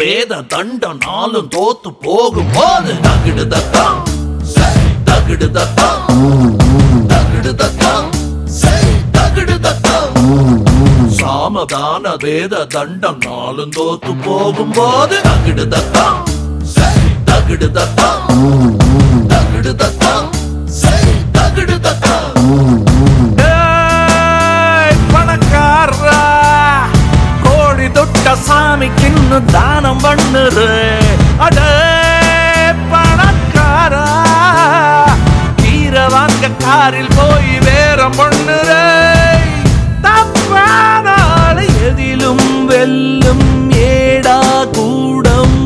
வேத தண்டம் நாளும் தோத்து போகும் போது தகிடு தத்தம் தகிடு தத்தம் தகிடு தத்தம் தகிடு தத்தம் சாமதான வேத தண்டம் நாளும் தோத்து போகும் போது தகிடு தத்தம் தகிடு தத்தம் தகிடு தத்தம் தகிடு தத்தம் ஏய், பணக்காரா கோழி தொட்ட சாமிக்குன்னு தானம் பண்ணுரு அடே பணக்காரா கீரை வாங்க காரில் போய் வேறம் பண்ணுரு தப்பான ஆளை எதிலும் வெல்லும் ஏடா கூடம்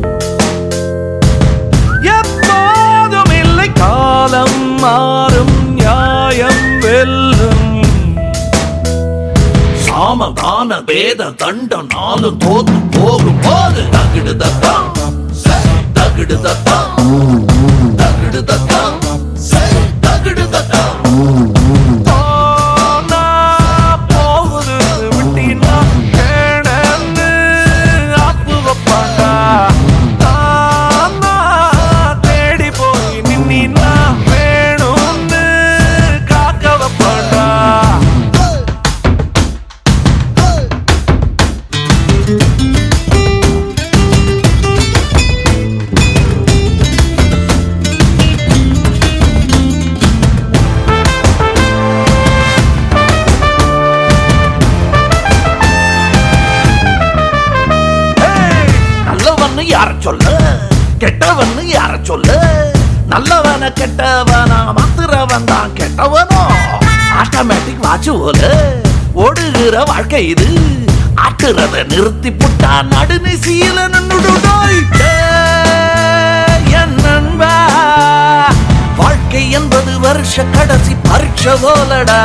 எப்போதும் இல்லை காலம் மாறும் நியாயம் வெல்லும் சாமதான வேத தண்டம் நாளும் தோத்து போகும் போது தகிடு தத்தம் தகிடு தத்தம் தகிடு தத்தம் தகிடு தத்தம் போனா போகுது விட்டினா கேடன்னு ஆப்பு வைப்பாண்டா தானா தேடி போய் நின்னா வேணும்னு காக்க வைப்பாண்டா ஏய், நல்லவன்னு யார சொல்ல கெட்டவன்னு யார சொல்ல நல்லவன கெட்டவனா மாத்துறவன் தான் கெட்டவனோ ஆட்டோமேட்டிக் வாட்ச் போல ஓடுகிற வாழ்க்கை இது ஆட்டுறத நிறுத்தி புட்டா நடுநிசீல நின்னுடுடோய் என் நண்பா வாழ்க்கை என்பது வருஷ கடைசி பரீட்சை போலடா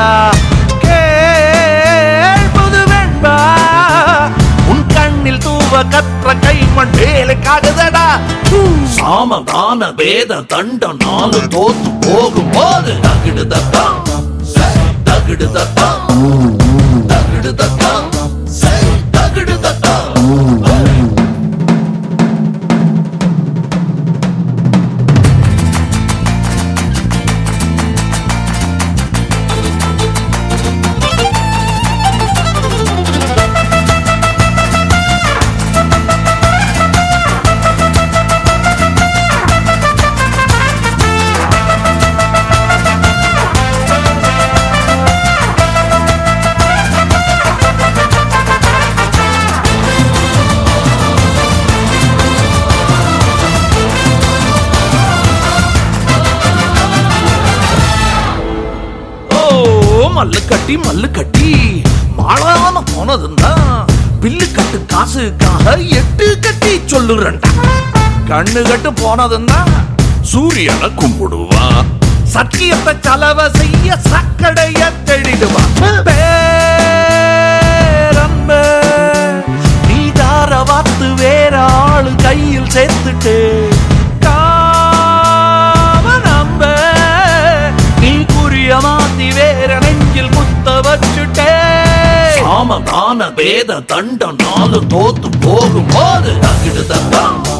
கேள்பது வேண்பா உன் கண்ணில் தூவ கற்ற கை மண்டேலுக்காகுதடா சாமதான வேத தண்டம் நாலு தோத்து போகும் போது தகிடு தத்தம் தகிடு தத்தம் தகிடு தத்தம் தகிடு தத்தம் ஓ மல்லு கட்டி மல்லு கட்டி மாளாம போனதுன்னா பில்லு கட்டு காசுக்காக எட்டு கட்டி சொல்லுறண்டா கண்ணு கட்டு போனதுன்னா சூரியனை கும்பிடுவான் சத்தியத்தை செலவ செய்ய சக்கடைய தெளிடுவான் பேரன்பே, நீ தார வாத்து வேற ஆளு கையில் சேர்த்துட்டு காம நம்ப நீ குறிய மாத்தி வேற நெஞ்சில் குத்த வச்சுட்டே சாமதான வேத தண்டம் நாலு தோத்து போகும் போது தகிடு தத்தம்